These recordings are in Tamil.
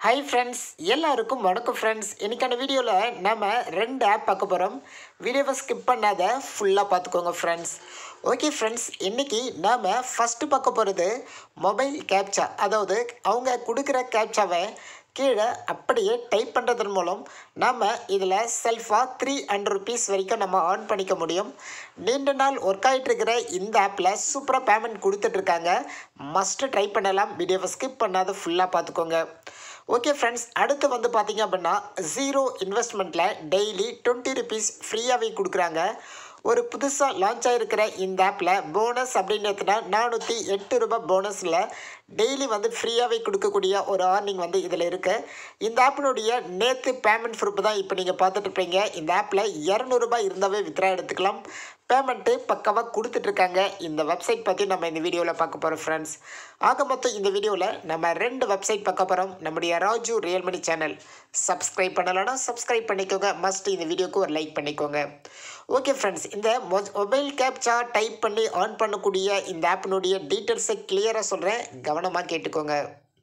ஹாய் ஃப்ரெண்ட்ஸ் எல்லாருக்கும் வணக்கம் ஃப்ரெண்ட்ஸ் இன்னைக்கான வீடியோவில் நம்ம ரெண்டு ஆப் பார்க்க போகிறோம் வீடியோவை ஸ்கிப் பண்ணாத ஃபுல்லாக பார்த்துக்கோங்க ஃப்ரெண்ட்ஸ் ஓகே ஃப்ரெண்ட்ஸ் இன்றைக்கி நாம் ஃபஸ்ட்டு பார்க்க போகிறது மொபைல் கேப்சா அதாவது அவங்க கொடுக்குற கேப்சாவை கீழே அப்படியே டைப் பண்ணுறதன் மூலம் நாம் இதில் செல்ஃபாக த்ரீ ஹண்ட்ரட் ருபீஸ் வரைக்கும் நம்ம earn பண்ணிக்க முடியும் நீண்ட நாள் ஒர்க் ஆகிட்டு இருக்கிற இந்த ஆப்பில் சூப்பராக பேமெண்ட் கொடுத்துட்ருக்காங்க மஸ்ட்டு ட்ரை பண்ணலாம் வீடியோவை ஸ்கிப் பண்ணாத ஃபுல்லாக பார்த்துக்கோங்க ஓகே ஃப்ரெண்ட்ஸ் அடுத்து வந்து பார்த்தீங்க அப்படின்னா ஜீரோ இன்வெஸ்ட்மெண்ட்டில் டெய்லி டுவெண்ட்டி ருபீஸ் ஃப்ரீயாகவே கொடுக்குறாங்க ஒரு புதுசாக லான்ச் ஆகிருக்கிற இந்த ஆப்பில் போனஸ் அப்படின்றதுனா நானூற்றி எட்டு ரூபாய் போனஸில் டெய்லி வந்து ஃப்ரீயாகவே கொடுக்கக்கூடிய ஒரு ஆர்னிங் வந்து இதில் இருக்குது இந்த ஆப்பினுடைய நேற்று பேமெண்ட் ப்ரூஃப் தான் இப்போ நீங்கள் பார்த்துட்டு இருப்பீங்க இந்த ஆப்பில் இரநூறுபா இருந்தாவே வித்ரா எடுத்துக்கலாம் பேமெண்ட்டு பக்காவாக கொடுத்துட்ருக்காங்க இந்த வெப்சைட் பற்றி நம்ம இந்த வீடியோவில் பார்க்க போகிறோம் ஃப்ரெண்ட்ஸ் ஆக மொத்தம் இந்த வீடியோவில் நம்ம ரெண்டு வெப்சைட் பார்க்க போகிறோம் நம்முடைய ராஜு ரியல்மணி சேனல் சப்ஸ்கிரைப் பண்ணலைன்னா சப்ஸ்கிரைப் பண்ணிக்கோங்க மஸ்ட் இந்த வீடியோக்கு ஒரு லைக் பண்ணிக்கோங்க ஓகே ஃப்ரெண்ட்ஸ் இந்த மொபைல் கேப்சா டைப் பண்ணி ஆன் பண்ணக்கூடிய இந்த ஆப்பினுடைய டீட்டெயில்ஸை கிளியராக சொல்கிறேன் கவனமாக கேட்டுக்கோங்க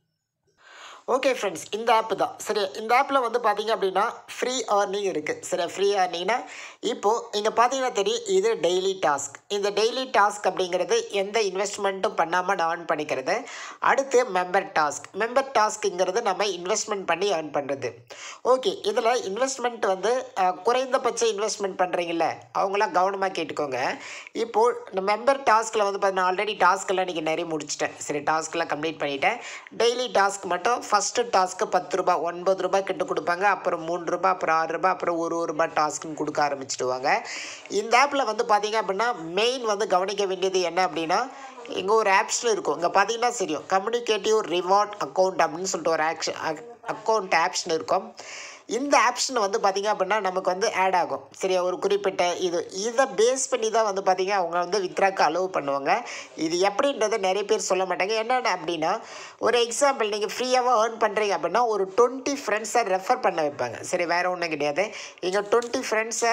ஓகே ஃப்ரெண்ட்ஸ் இந்த ஆப் தான் சரி இந்த ஆப்பில் வந்து பார்த்தீங்க அப்படின்னா ஃப்ரீ ஏர்னிங் இருக்குது சரி ஃப்ரீ ஏர்னிங்னா இப்போது இங்கே பார்த்தீங்கன்னா தெரியும் இது டெய்லி டாஸ்க் இந்த டெய்லி டாஸ்க் அப்படிங்கிறது எந்த இன்வெஸ்ட்மெண்ட்டும் பண்ணாமல் நான் earn பண்ணிக்கிறது அடுத்து மெம்பர் டாஸ்க் மெம்பர் டாஸ்க்குங்கிறது நம்ம இன்வெஸ்ட்மெண்ட் பண்ணி earn பண்ணுறது ஓகே இதில் இன்வெஸ்ட்மெண்ட் வந்து அஹ், குறைந்தபட்ச இன்வெஸ்ட்மெண்ட் பண்ணுறீங்கள அவங்களாம் கவனமாக கேட்டுக்கோங்க இப்போது இந்த மெம்பர் டாஸ்கில் வந்து பார்த்தீங்கன்னா ஆல்ரெடி டாஸ்க்கெல்லாம் இன்றைக்கி நிறைய முடிச்சிட்டேன் சரி டாஸ்க்கெல்லாம் கம்ப்ளீட் பண்ணிட்டேன் டெய்லி டாஸ்க் மட்டும் ஃபஸ்ட்டு டாஸ்க்கு பத்து ரூபாய் ஒன்பது ரூபாய் கிட்ட கொடுப்பாங்க அப்புறம் மூணு ரூபாய் அப்புறம் ஆறு ரூபாய் அப்புறம் ஒரு ஒரு ரூபாய் டாஸ்க்குன்னு கொடுக்க ஆரம்பிச்சிடுவாங்க இந்த ஆப்பில் வந்து பார்த்தீங்க அப்படின்னா மெயின் வந்து கவனிக்க வேண்டியது என்ன அப்படின்னா இங்கே ஒரு ஆப்ஷன் இருக்கும் இங்கே பார்த்தீங்கன்னா தெரியும் கம்யூனிகேட்டிவ் ரிவார்ட் அக்கௌண்ட் அப்படின்னு சொல்லிட்டு ஒரு ஆக்ஷன் அக்கௌண்ட் ஆப்ஷன் இருக்கும் இந்த ஆப்ஷன் வந்து பார்த்திங்க அப்படின்னா நமக்கு வந்து ஆட் ஆகும் சரியா ஒரு குறிப்பிட்ட இது இதை பேஸ் பண்ணி தான் வந்து பார்த்திங்க அவங்க வந்து வித்ராக்கு அலோவ் பண்ணுவாங்க இது எப்படின்றத நிறைய பேர் சொல்ல மாட்டாங்க என்னென்ன அப்படின்னா ஒரு எக்ஸாம்பிள் நீங்கள் ஃப்ரீயாகவும் ஏர்ன் பண்ணுறீங்க அப்படின்னா ஒரு டுவெண்ட்டி ஃப்ரெண்ட்ஸை ரெஃபர் பண்ண வைப்பாங்க சரி வேறு ஒன்றும் கிடையாது இங்கே டுவெண்ட்டி ஃப்ரெண்ட்ஸை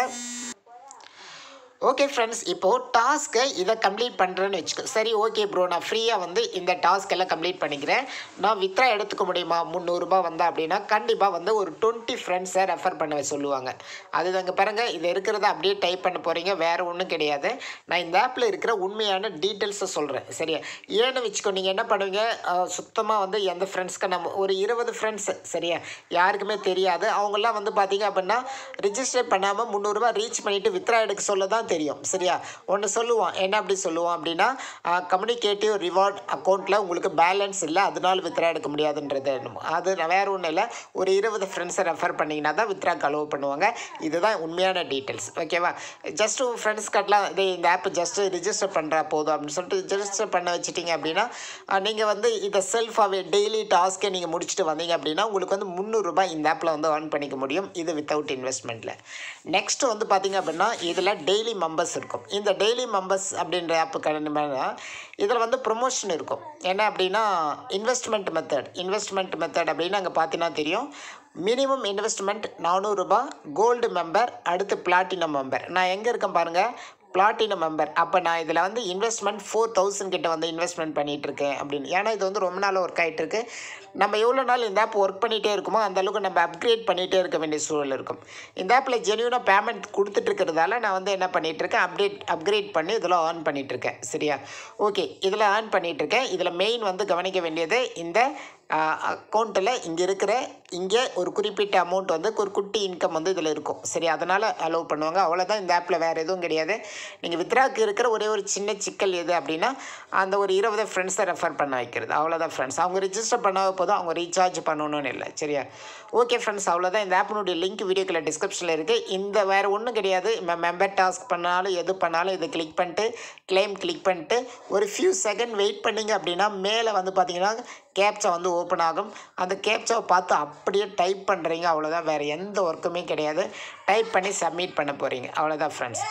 ஓகே ஃப்ரெண்ட்ஸ் இப்போது டாஸ்க்கை இதை கம்ப்ளீட் பண்ணுறேன்னு வச்சுக்கோ சரி ஓகே ப்ரோ நான் ஃப்ரீயாக வந்து இந்த டாஸ்க் எல்லாம் கம்ப்ளீட் பண்ணிக்கிறேன் நான் வித்ரா எடுத்துக்க முடியுமா முந்நூறுரூபா வந்தா அப்படின்னா கண்டிப்பாக வந்து ஒரு டுவெண்ட்டி ஃப்ரெண்ட்ஸை ரெஃபர் பண்ண சொல்லுவாங்க அது தாங்க பாருங்கள் இது இருக்கிறத அப்படியே டைப் பண்ண போகிறீங்க வேறு ஒன்றும் கிடையாது நான் இந்த ஆப்பில் இருக்கிற உண்மையான டீட்டெயில்ஸை சொல்கிறேன் சரியா ஏன்னு வச்சுக்கோ நீங்கள் என்ன பண்ணுவீங்க சுத்தமாக வந்து எந்த ஃப்ரெண்ட்ஸ்க்கு நம்ம ஒரு இருபது ஃப்ரெண்ட்ஸ் சரியா யாருக்குமே தெரியாது அவங்கெல்லாம் வந்து பார்த்தீங்க அப்படின்னா ரிஜிஸ்டர் பண்ணாமல் முந்நூறுரூவா ரீச் பண்ணிவிட்டு வித்ரா எடுக்க சொல்ல தான் தெரியும் சரியா ஒன்று சொல்லுவான் என்ன அப்படி சொல்லுவான் அப்படின்னா கம்யூனிகேட்டிவ் ரிவார்ட் அக்கௌண்ட்டில் உங்களுக்கு பேலன்ஸ் இல்லை அதனால வித்ரா எடுக்க முடியாதுன்றது என்னமோ. அது நான் வேறு ஒன்றும் இல்லை ஒரு இருபது ஃப்ரெண்ட்ஸை ரெஃபர் பண்ணிங்கன்னா தான் வித்ராக்கு அலோவ் பண்ணுவாங்க இதுதான் உண்மையான டீட்டெயில்ஸ் ஓகேவா ஜஸ்ட் உங்கள் ஃப்ரெண்ட்ஸ் கட்டலாம் இதே இந்த ஆப் ஜஸ்ட்டு ரிஜிஸ்டர் பண்ணுறா போதும் அப்படின்னு சொல்லிட்டு ரிஜிஸ்டர் பண்ண வச்சிட்டிங்க அப்படின்னா நீங்கள் வந்து இதை செல்ஃபாகவே டெய்லி டாஸ்க்கை நீங்கள் முடிச்சுட்டு வந்தீங்க அப்படின்னா உங்களுக்கு வந்து முந்நூறுரூபா இந்த ஆப்பில் வந்து earn பண்ணிக்க முடியும் இது வித்தவுட் இன்வெஸ்ட்மெண்ட்டில் நெக்ஸ்ட் வந்து பார்த்தீங்க அப்படின்னா இதில் டெய்லி மெம்பர்ஸ் இருக்கும் இந்த டெய்லி மெம்பர்ஸ் அப்படின்ற ஆப்புக்கு இதில் வந்து ப்ரொமோஷன் இருக்கும் என்ன அப்படின்னா இன்வெஸ்ட்மெண்ட் மெத்தட் இன்வெஸ்ட்மெண்ட் மெத்தட் அப்படின்னு அங்கே பார்த்தீங்கன்னா தெரியும் மினிமம் இன்வெஸ்ட்மெண்ட் நானூறுரூபா கோல்டு மெம்பர் அடுத்து பிளாட்டினம் மெம்பர் நான் எங்கே இருக்கேன் பாருங்கள் பிளாட்டினம் மெம்பர் அப்போ நான் இதில் வந்து இன்வெஸ்ட்மெண்ட் ஃபோர் தௌசண்ட் கிட்ட வந்து இன்வெஸ்ட்மெண்ட் பண்ணிகிட்டு இருக்கேன் அப்படின்னு ஏன்னா இது வந்து ரொம்ப நாள் ஒர்க் ஆகிட்டு இருக்கு நம்ம எவ்வளோ நாள் இந்த ஆப் ஒர்க் பண்ணிகிட்டே இருக்குமோ அந்த அளவுக்கு நம்ம அப்கிரேட் பண்ணிகிட்டே இருக்க வேண்டிய சூழல் இருக்கும் இந்த ஆப்பில் ஜென்யூனாக பேமெண்ட் கொடுத்துட்டு இருக்கிறதால நான் வந்து என்ன பண்ணிகிட்டு இருக்கேன் அப்டேட் அப்கிரேட் பண்ணி இதில் ஏர்ன் பண்ணிகிட்டு இருக்கேன் சரியா ஓகே இதில் ஏர்ன் பண்ணிகிட்டு இருக்கேன் இதில் மெயின் வந்து கவனிக்க வேண்டியது இந்த அக்கௌண்ட்டில் இங்கே இருக்கிற இங்கே ஒரு குறிப்பிட்ட அமௌண்ட் வந்து ஒரு குட்டி இன்கம் வந்து இதில் இருக்கும் சரி அதனால் அலோவ் பண்ணுவாங்க அவ்வளோதான் இந்த ஆப்பில் வேறு எதுவும் கிடையாது நீங்கள் வித்ராக்கு இருக்கிற ஒரே ஒரு சின்ன சிக்கல் எது அப்படின்னா அந்த ஒரு இருபது ஃப்ரெண்ட்ஸை ரெஃபர் பண்ண வைக்கிறது அவ்வளோதான் ஃப்ரெண்ட்ஸ் அவங்க ரிஜிஸ்டர் பண்ண போதும் அவங்க ரீசார்ஜ் பண்ணணும்னு இல்லை சரியா ஓகே ஃப்ரெண்ட்ஸ் அவ்வளோதான் இந்த ஆப்பினுடைய லிங்க் வீடியோக்குள்ள டிஸ்கிரிப்ஷனில் இருக்குது இந்த வேறு ஒன்றும் கிடையாது மெம்பர் டாஸ்க் பண்ணாலும் எது பண்ணாலும் இதை கிளிக் பண்ணிட்டு கிளைம் கிளிக் பண்ணிட்டு ஒரு ஃபியூ செகண்ட் வெயிட் பண்ணீங்க அப்படின்னா மேலே வந்து பார்த்தீங்கன்னா கேப்சா வந்து ஓப்பன் ஆகும் அந்த கேப்சாவை பார்த்து அப்படியே டைப் பண்ணுறீங்க அவ்வளோதான் வேறு எந்த ஒர்க்குமே கிடையாது டைப் பண்ணி சப்மிட் பண்ண போகிறீங்க அவ்வளோதான் ஃப்ரெண்ட்ஸ்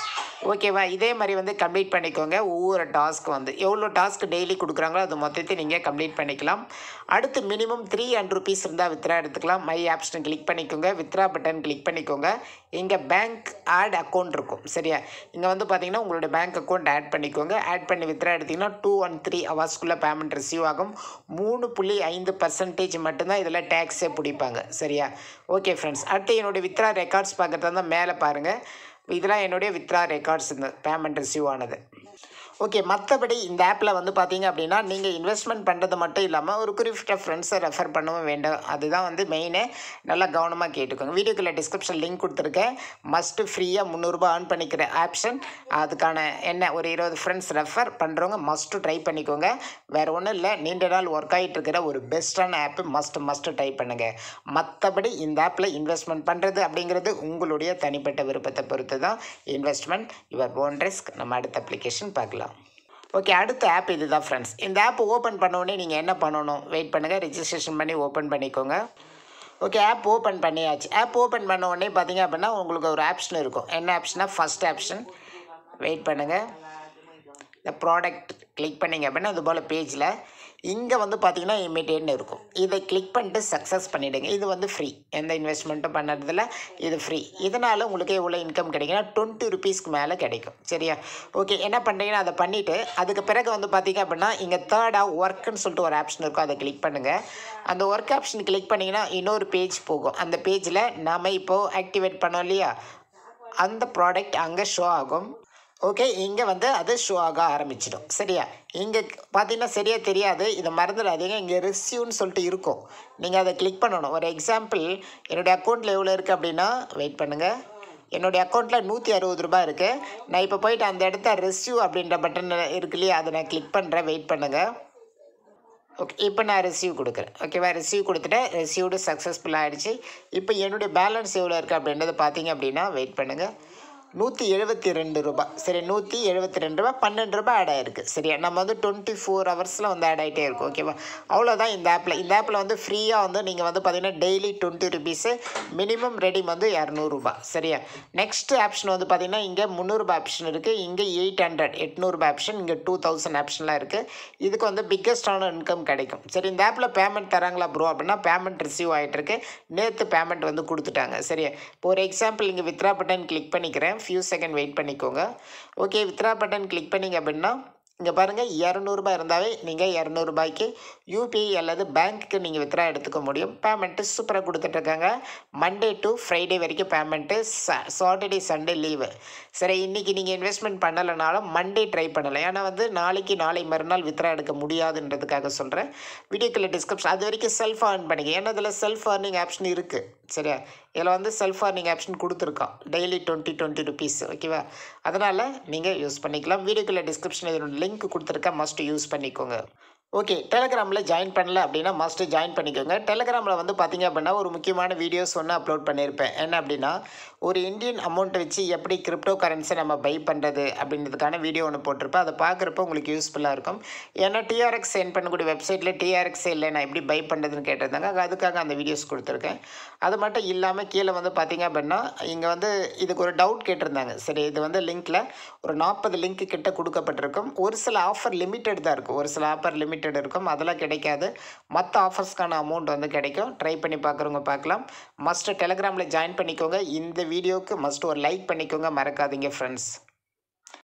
ஓகேவா இதே மாதிரி வந்து கம்ப்ளீட் பண்ணிக்கோங்க ஒவ்வொரு டாஸ்க் வந்து எவ்வளோ டாஸ்க் டெய்லி கொடுக்குறாங்களோ அது மொத்தத்தை நீங்கள் கம்ப்ளீட் பண்ணிக்கலாம் அடுத்து மினிமம் த்ரீ ஹண்ட்ரட் ருபீஸ் இருந்தால் வித்ரா எடுத்துக்கலாம் மை ஆப்ஷன் கிளிக் பண்ணிக்கோங்க வித்ரா பட்டன் கிளிக் பண்ணிக்கோங்க இங்கே பேங்க் ஆட் அக்கௌண்ட் இருக்கும் சரியா இங்கே வந்து பார்த்தீங்கன்னா உங்களுடைய பேங்க் அக்கௌண்ட் ஆட் பண்ணிக்கோங்க ஆட் பண்ணி வித்ரா எடுத்திங்கன்னா டூ ஒன் த்ரீ ஹவர்ஸ்க்குள்ளே பேமெண்ட் ரிசீவ் ஆகும் மூணு புள்ளி ஐந்து பர்சன்டேஜ் மட்டும்தான் இதில் டேக்ஸே பிடிப்பாங்க சரியா ஓகே ஃப்ரெண்ட்ஸ் அடுத்து என்னுடைய வித்ரா ரெக்கார்ட்ஸ் பார்க்குறதா இருந்தால் மேலே பாருங்கள் இதெல்லாம் என்னுடைய வித்ரா ரெக்கார்ட்ஸ் இந்த பேமெண்ட் ரிசீவ் ஆனது ஓகே மற்றபடி இந்த ஆப்பில் வந்து பார்த்தீங்க அப்படின்னா நீங்கள் இன்வெஸ்ட்மெண்ட் பண்ணுறது மட்டும் இல்லாமல் ஒரு குறிப்பிட்ட ஃப்ரெண்ட்ஸை ரெஃபர் பண்ணவும் வேண்டும் அதுதான் வந்து மெயினே நல்லா கவனமாக கேட்டுக்கோங்க வீடியோக்குள்ள டிஸ்கிரிப்ஷன் லிங்க் கொடுத்துருக்கேன் மஸ்ட்டு ஃப்ரீயாக முந்நூறுரூபா ஆன் பண்ணிக்கிற ஆப்ஷன் அதுக்கான என்ன ஒரு இருபது ஃப்ரெண்ட்ஸ் ரெஃபர் பண்ணுறவங்க மஸ்ட்டு ட்ரை பண்ணிக்கோங்க வேறு ஒன்றும் இல்லை நீண்ட நாள் ஒர்க் ஆகிட்டு இருக்கிற ஒரு பெஸ்ட்டான ஆப்பு மஸ்ட் மஸ்ட்டு ட்ரை பண்ணுங்கள் மற்றபடி இந்த ஆப்பில் இன்வெஸ்ட்மெண்ட் பண்ணுறது அப்படிங்கிறது உங்களுடைய தனிப்பட்ட விருப்பத்தை பொறுத்து தான் இன்வெஸ்ட்மெண்ட் யுவர் ஓன் ரிஸ்க் நம்ம அடுத்த அப்ளிகேஷன் பார்க்கலாம் ஓகே அடுத்த ஆப் இது தான் ஃப்ரெண்ட்ஸ் இந்த ஆப் ஓப்பன் பண்ண உடனே நீங்கள் என்ன பண்ணணும் வெயிட் பண்ணுங்கள் ரெஜிஸ்ட்ரேஷன் பண்ணி ஓப்பன் பண்ணிக்கோங்க ஓகே ஆப் ஓப்பன் பண்ணியாச்சு ஆப் ஓப்பன் பண்ண உடனே பார்த்தீங்க அப்படின்னா உங்களுக்கு ஒரு ஆப்ஷன் இருக்கும் என்ன ஆப்ஷனா ஃபஸ்ட் ஆப்ஷன் வெயிட் பண்ணுங்கள் இந்த ப்ராடக்ட் கிளிக் பண்ணிங்க அப்படின்னா இது போல் பேஜில் இங்கே வந்து பார்த்தீங்கன்னா இமிடியேட்னு இருக்கும் இதை கிளிக் பண்ணிட்டு சக்ஸஸ் பண்ணிவிடுங்க இது வந்து ஃப்ரீ எந்த இன்வெஸ்ட்மெண்ட்டும் பண்ணுறதில்ல இது ஃப்ரீ இதனால் உங்களுக்கு எவ்வளோ இன்கம் கிடைக்குன்னா டுவெண்ட்டி ருபீஸ்க்கு மேலே கிடைக்கும் சரியா ஓகே என்ன பண்ணுறீங்கன்னா அதை பண்ணிவிட்டு அதுக்கு பிறகு வந்து பார்த்தீங்க அப்படின்னா இங்கே தேர்டாக ஒர்க்குன்னு சொல்லிட்டு ஒரு ஆப்ஷன் இருக்கும் அதை கிளிக் பண்ணுங்கள் அந்த ஒர்க் ஆப்ஷன் கிளிக் பண்ணிங்கன்னா இன்னொரு பேஜ் போகும் அந்த பேஜில் நாம் இப்போது ஆக்டிவேட் பண்ணோம் இல்லையா அந்த ப்ராடக்ட் அங்கே ஷோ ஆகும் ஓகே இங்கே வந்து அது ஷோ ஆக ஆரம்பிச்சிடும் சரியா இங்கே பார்த்தீங்கன்னா சரியாக தெரியாது இதை மறந்துடாதீங்க இங்கே ரிசீவ்னு சொல்லிட்டு இருக்கும் நீங்கள் அதை கிளிக் பண்ணணும் ஒரு எக்ஸாம்பிள் என்னுடைய அக்கௌண்ட்டில் எவ்வளோ இருக்குது அப்படின்னா வெயிட் பண்ணுங்கள் என்னுடைய அக்கௌண்ட்டில் நூற்றி அறுபது ரூபாய் இருக்குது நான் இப்போ போயிட்டு அந்த இடத்த ரிசீவ் அப்படின்ற பட்டன் இருக்கு இல்லையா அதை நான் கிளிக் பண்ணுறேன் வெயிட் பண்ணுங்கள் ஓகே இப்போ நான் ரிசீவ் கொடுக்குறேன் ஓகேவா ரிசீவ் கொடுத்துட்டேன் ரிசீவ்டு சக்ஸஸ்ஃபுல் ஆகிடுச்சு இப்போ என்னுடைய பேலன்ஸ் எவ்வளோ இருக்குது அப்படின்றத பார்த்தீங்க அப்படின்னா வெயிட் பண்ணுங்கள் நூற்றி எழுபத்தி ரெண்டு ரூபாய் சரி நூற்றி எழுபத்தி ரெண்டு ரூபாய் பன்னெண்டு ரூபாய் ஆட் ஆயிருக்கு சரியா நம்ம வந்து டுவெண்ட்டி ஃபோர் ஹவர்ஸில் வந்து ஆட் ஆகிட்டே இருக்கும் ஓகேவா அவ்வளோதான் இந்த ஆப்பில் இந்த ஆப்பில் வந்து ஃப்ரீயாக வந்து நீங்கள் வந்து பார்த்தீங்கன்னா daily twenty rupees minimum redeem வந்து இரநூறுபா சரியா நெக்ஸ்ட் ஆப்ஷன் வந்து பார்த்தீங்கன்னா இங்கே முந்நூறுபா ஆப்ஷன் இருக்குது இங்கே எயிட் ஹண்ட்ரட் எட்நூறுபா ஆப்ஷன் இங்கே டூ தௌசண்ட் ஆப்ஷன்லாம் இருக்குது இதுக்கு வந்து பிக்கஸ்டான இன்கம் கிடைக்கும் சரி இந்த ஆப்பில் பேமெண்ட் தராங்களா ப்ரோ அப்படின்னா பேமெண்ட் ரிசீவ் ஆகிட்டு இருக்கு நேற்று பேமெண்ட் வந்து கொடுத்துட்டாங்க சரியா இப்போ ஒரு எக்ஸாம்பிள் இங்கே வித்ரா பட்டன் கிளிக் பண்ணிக்கிறேன் ஃபியூ செகண்ட் வெயிட் பண்ணிக்கோங்க ஓகே வித்ரா பட்டன் கிளிக் பண்ணிங்க அப்படின்னா இங்கே பாருங்கள் இரநூறுபா இருந்தாவே நீங்கள் இரநூறுபாய்க்கு யூபிஐ அல்லது பேங்க்குக்கு நீங்கள் வித்ரா எடுத்துக்க முடியும் பேமெண்ட்டு சூப்பராக கொடுத்துட்ருக்காங்க மண்டே டு ஃப்ரைடே வரைக்கும் பேமெண்ட்டு சாட்டர்டே சண்டே லீவு சரி இன்றைக்கி நீங்கள் இன்வெஸ்ட்மெண்ட் பண்ணலைனாலும் மண்டே ட்ரை பண்ணலாம் ஏன்னா வந்து நாளைக்கு நாளை மறுநாள் வித்ரா எடுக்க முடியாதுன்றதுக்காக சொல்கிறேன் வீடியோக்குள்ள டிஸ்கிரிப்ஷன் அது வரைக்கும் செல்ஃப் ஏர்ன் பண்ணிக்க ஏன்னா இதில் செல்ஃப் ஏர்னிங் ஆப்ஷன் இருக்குது சரியா இதில் வந்து செல்ஃப் ஏர்னிங் ஆப்ஷன் கொடுத்துருக்கோம் டெய்லி டுவெண்ட்டி டுவெண்ட்டி ருபீஸ் ஓகேவா அதனால் நீங்கள் யூஸ் பண்ணிக்கலாம் வீடியோக்குள்ள டிஸ்கிரிப்ஷன் இதோட லிங்க் கொடுத்துருக்கேன் மஸ்ட் யூஸ் பண்ணிக்கோங்க ஓகே டெலகிராமில் ஜாயின் பண்ணல அப்படின்னா மஸ்ட்டு ஜாயின் பண்ணிக்கோங்க டெலகிராமில் வந்து பார்த்தீங்க அப்படின்னா ஒரு முக்கியமான வீடியோஸ் ஒன்று அப்லோட் பண்ணியிருப்பேன் என்ன அப்படின்னா ஒரு இந்தியன் அமௌண்ட்டை வச்சு எப்படி கிரிப்டோ கரன்சி நம்ம பை பண்ணுறது அப்படின்றதுக்கான வீடியோ ஒன்று போட்டிருப்பேன் அதை பார்க்குறப்ப உங்களுக்கு யூஸ்ஃபுல்லாக இருக்கும் ஏன்னா டிஆர்எக்ஸ் சென்ட் பண்ணக்கூடிய வெப்சைட்டில் டிஆர்எக்ஸ் இல்லை நான் எப்படி பை பண்ணுறதுன்னு கேட்டிருந்தாங்க அதுக்காக அந்த வீடியோஸ் கொடுத்துருக்கேன் அது மட்டும் இல்லாமல் கீழே வந்து பார்த்தீங்க அப்படின்னா இங்கே வந்து இதுக்கு ஒரு டவுட் கேட்டிருந்தாங்க சரி இது வந்து லிங்க்கில் ஒரு நாற்பது லிங்க் கிட்ட கொடுக்கப்பட்டிருக்கும் ஒரு சில ஆஃபர் லிமிட்டட் தான் இருக்கும் ஒரு சில ஆஃபர் லிமிட்டட் இருக்கும் அதெல்லாம் கிடைக்காது மற்ற ஆஃபர்ஸ்க்கான அமௌண்ட் வந்து கிடைக்கும் ட்ரை பண்ணி பார்க்குறவங்க பார்க்கலாம் மஸ்ட்டு டெலகிராமில் ஜாயின் பண்ணிக்கோங்க இந்த வீடியோவுக்கு மஸ்ட் ஒரு லைக் பண்ணிக்கோங்க மறக்காதீங்க ஃப்ரெண்ட்ஸ்